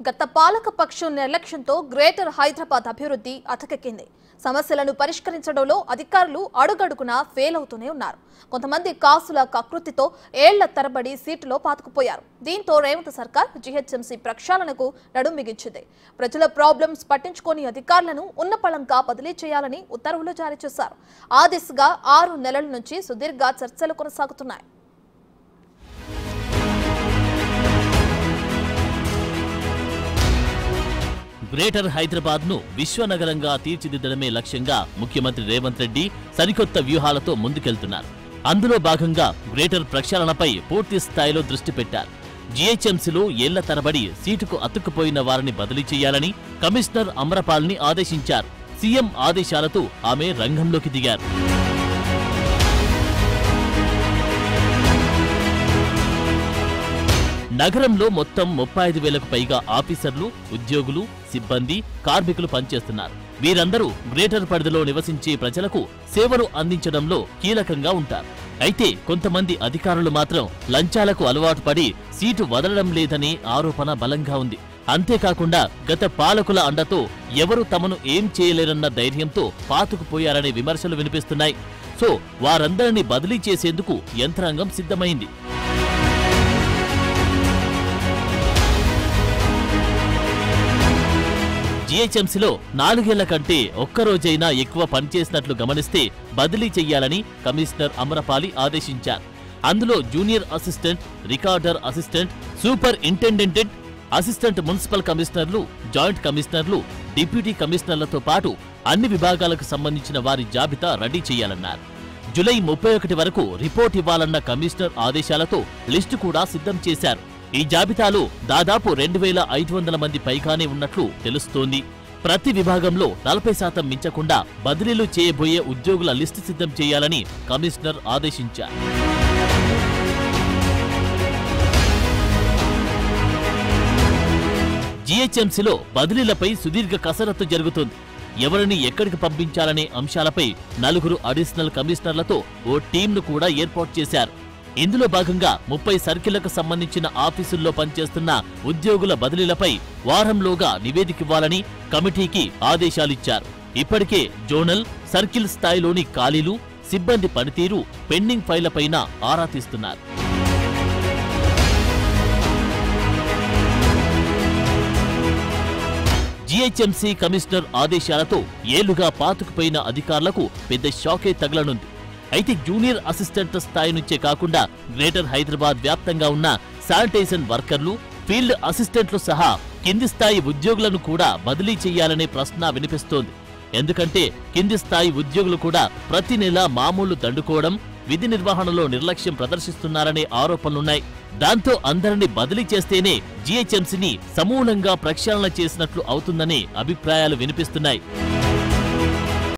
గత పాలక పక్షం నిర్లక్ష్యంతో గ్రేటర్ హైదరాబాద్ అభివృద్ధి అతకెక్కింది సమస్యలను పరిష్కరించడంలో అధికారులు అడుగడుగునా ఫెయిల్ అవుతూనే ఉన్నారు కొంతమంది కాసుల కకృతితో ఏళ్ల తరబడి సీటులో పాతుకుపోయారు దీంతో రేవంత్ సర్కార్ జీహెచ్ఎంసీ ప్రక్షాళనకు నడుం బిగించింది ప్రజల ప్రాబ్లమ్స్ పట్టించుకోని అధికారులను ఉన్నపళంగా బదిలీ చేయాలని ఉత్తర్వులు జారీ చేశారు ఆ దిశగా ఆరు నెలల నుంచి సుదీర్ఘ చర్చలు కొనసాగుతున్నాయి గ్రేటర్ హైదరాబాద్ ను విశ్వనగరంగా తీర్చిదిద్దడమే లక్ష్యంగా ముఖ్యమంత్రి రేవంత్ రెడ్డి సరికొత్త వ్యూహాలతో ముందుకెళ్తున్నారు అందులో భాగంగా గ్రేటర్ ప్రక్షాళనపై పూర్తి స్థాయిలో దృష్టి పెట్టారు జీహెచ్ఎంసీలో ఏళ్ల తరబడి సీటుకు అతుక్కుపోయిన వారిని బదిలీ చేయాలని కమిషనర్ అమరపాల్ని ఆదేశించారు సీఎం ఆదేశాలతో ఆమె రంగంలోకి దిగారు నగరంలో మొత్తం ముప్పై ఐదు వేలకు పైగా ఆఫీసర్లు ఉద్యోగులు సిబ్బంది కార్మికులు పనిచేస్తున్నారు వీరందరూ గ్రేటర్ పరిధిలో నివసించే ప్రజలకు సేవలు అందించడంలో కీలకంగా ఉంటారు అయితే కొంతమంది అధికారులు మాత్రం లంచాలకు అలవాటు పడి సీటు వదలడం లేదనే ఆరోపణ బలంగా ఉంది అంతేకాకుండా గత పాలకుల అండతో ఎవరు తమను ఏం చేయలేరన్న ధైర్యంతో పాతుకుపోయారనే విమర్శలు వినిపిస్తున్నాయి సో వారందరినీ బదిలీ చేసేందుకు యంత్రాంగం సిద్ధమైంది జీహెచ్ఎంసీలో నాలుగేళ్ల కంటే ఒక్కరోజైనా ఎక్కువ పనిచేసినట్లు గమనిస్తే బదిలీ చెయ్యాలని కమిషనర్ అమరపాలి ఆదేశించారు అందులో junior assistant recorder assistant superintendent assistant municipal కమిషనర్లు జాయింట్ కమిషనర్లు డిప్యూటీ కమిషనర్లతో పాటు అన్ని విభాగాలకు సంబంధించిన వారి జాబితా రెడీ చేయాలన్నారు జూలై ముప్పై ఒకటి వరకు రిపోర్ట్ ఇవ్వాలన్న కమిషనర్ ఆదేశాలతో లిస్టు కూడా సిద్ధం చేశారు ఈ జాబితాలో దాదాపు రెండు వేల ఐదు వందల మంది పైగానే ఉన్నట్లు తెలుస్తోంది ప్రతి విభాగంలో నలభై శాతం మించకుండా బదిలీలు చేయబోయే ఉద్యోగుల లిస్టు సిద్ధం చేయాలని కమిషనర్ ఆదేశించారు జీహెచ్ఎంసీలో బదిలీలపై సుదీర్ఘ కసరత్తు జరుగుతుంది ఎవరిని ఎక్కడికి పంపించాలనే అంశాలపై నలుగురు అడిషనల్ కమిషనర్లతో ఓ టీంను కూడా ఏర్పాటు చేశారు ఇందులో భాగంగా ముప్పై సర్కిళ్లకు సంబంధించిన ఆఫీసుల్లో పనిచేస్తున్న ఉద్యోగుల బదిలీలపై వారంలోగా నివేదికివ్వాలని కమిటీకి ఆదేశాలిచ్చారు ఇప్పటికే జోనల్ సర్కిల్ స్థాయిలోని ఖాళీలు సిబ్బంది పనితీరు పెండింగ్ ఫైళ్లపైన ఆరా తీస్తున్నారు జీహెచ్ఎంసీ కమిషనర్ ఆదేశాలతో ఏళ్లుగా పాతుకుపోయిన అధికారులకు పెద్ద షాకే తగలనుంది అయితే జూనియర్ అసిస్టెంట్ స్థాయి నుంచే కాకుండా గ్రేటర్ హైదరాబాద్ వ్యాప్తంగా ఉన్న శానిటైజేషన్ వర్కర్లు ఫీల్డ్ అసిస్టెంట్లు సహా కింది స్థాయి ఉద్యోగులను కూడా బదిలీ చేయాలనే ప్రశ్న వినిపిస్తోంది ఎందుకంటే కింది స్థాయి ఉద్యోగులు కూడా ప్రతి నెల మామూలు దండుకోవడం విధి నిర్వహణలో నిర్లక్ష్యం ప్రదర్శిస్తున్నారనే ఆరోపణలున్నాయి దాంతో అందరినీ బదిలీ చేస్తేనే జీహెచ్ఎంసీని సమూలంగా ప్రక్షాళన చేసినట్లు అవుతుందనే అభిప్రాయాలు వినిపిస్తున్నాయి